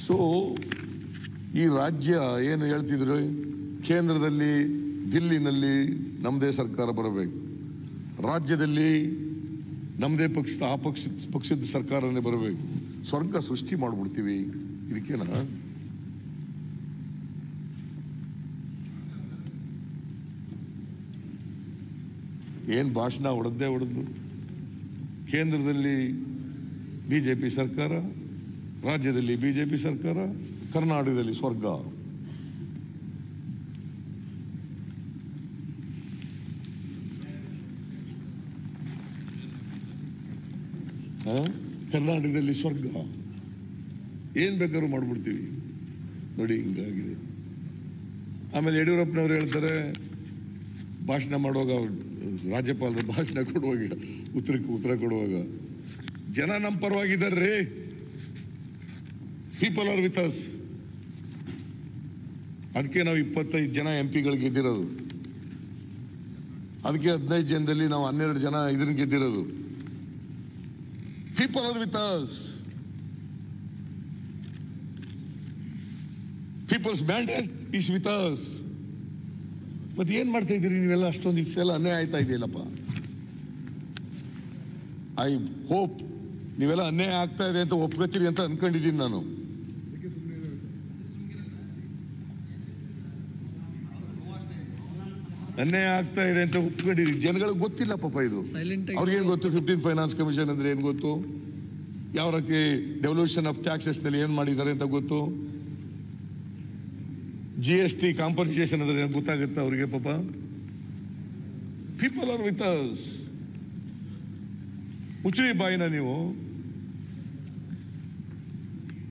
So ಈ ರಾಜ್ಯ ಏನು ಹೇಳ್ತಿದ್ರು ಕೇಂದ್ರದಲ್ಲಿ ದಿಲ್ಲಿನಲ್ಲಿ ನಮ್ಮದೇ ಸರ್ಕಾರ ಬರಬೇಕು ರಾಜ್ಯದಲ್ಲಿ ನಮ್ಮದೇ ಪಕ್ಷದ ಆ ಪಕ್ಷದ ಪಕ್ಷದ ಸರ್ಕಾರನೇ ಬರಬೇಕು ಸ್ವರ್ಗ ಸೃಷ್ಟಿ ಮಾಡ್ಬಿಡ್ತೀವಿ ಇದಕ್ಕೇನ ಏನ್ ಭಾಷಣ ಹೊಡೆದೇ ಹೊಡೆದು ಕೇಂದ್ರದಲ್ಲಿ ಬಿಜೆಪಿ ಸರ್ಕಾರ ರಾಜ್ಯದಲ್ಲಿ ಬಿಜೆಪಿ ಸರ್ಕಾರ ಕರ್ನಾಟಕದಲ್ಲಿ ಸ್ವರ್ಗ ಆ? ಕರ್ನಾಟಕದಲ್ಲಿ ಸ್ವರ್ಗ ಏನ್ ಬೇಕಾದ್ರೂ ಮಾಡ್ಬಿಡ್ತೀವಿ ನೋಡಿ ಹಿಂಗಾಗಿದೆ ಆಮೇಲೆ ಯಡಿಯೂರಪ್ಪನವ್ರು ಹೇಳ್ತಾರೆ ಭಾಷಣ ಮಾಡುವಾಗ ರಾಜ್ಯಪಾಲರು ಭಾಷಣ ಕೊಡುವಾಗ ಉತ್ತರಕ್ಕೆ ಉತ್ತರ ಕೊಡುವಾಗ ಜನ ನಮ್ಮ ಪರವಾಗಿದ್ದಾರೆ ಪೀಪಲ್ ಆರ್ ವಿತ್ ಅಸ್ ಅದಕ್ಕೆ ನಾವು ಇಪ್ಪತ್ತೈದು ಜನ ಎಂ ಪಿಗಳು ಗೆದ್ದಿರೋದು ಅದಕ್ಕೆ ಹದಿನೈದು ಜನದಲ್ಲಿ ನಾವು ಹನ್ನೆರಡು ಜನ ಇದನ್ನ ಗೆದ್ದಿರೋದು people are with us people's mandate is with us ಮತ್ತೆ ಏನ್ ಮಾಡ್ತಾ ಇದ್ದೀರಿ ನೀವೆಲ್ಲ ಅಷ್ಟೊಂದು ಇಷ್ಟೆಲ್ಲ ಅನ್ಯಾಯ ಆಯ್ತಾ ಇದೆಯಲ್ಲಪ್ಪ ಐ ಹೋಪ್ ನೀವೆಲ್ಲ ಅನ್ಯಾಯ ಆಗ್ತಾ ಇದೆ ಅಂತ ಒಪ್ಕೋತೀರಿ ಅಂತ ಅನ್ಕೊಂಡಿದ್ದೀನಿ ನಾನು ಅನ್ಯಾಯ ಆಗ್ತಾ ಇದೆ ಅಂತ ಒಪ್ಕೊಂಡಿದ್ದೀನಿ ಜನಗಳಿಗೆ ಗೊತ್ತಿಲ್ಲ ಪಾಪ ಇದು Silent ಆಗಿ- ಅವ್ರಿಗೇನು ಗೊತ್ತು ಫಿಫ್ಟೀನ್ ಫೈನಾನ್ಸ್ ಕಮಿಷನ್ ಅಂದ್ರೆ ಏನು ಗೊತ್ತು ಯಾವ ರೀತಿ ಡೆವಲ್ಯೂಷನ್ ಆಫ್ ಟ್ಯಾಕ್ಸಸ್ ನಲ್ಲಿ ಏನ್ ಮಾಡಿದ್ದಾರೆ ಅಂತ ಗೊತ್ತು ಜಿ ಎಸ್ ಟಿ ಕಾಂಪನ್ಸೇಷನ್ ಅಂದ್ರೆ ಏನ್ ಗೊತ್ತಾಗುತ್ತೆ ಅವರಿಗೆ ಪಾಪ ಪೀಪಲ್ ಆರ್ ವಿತ್ ಅಸ್ ಮುಚ್ಚಿ ಬಾಯಿನ ನೀವು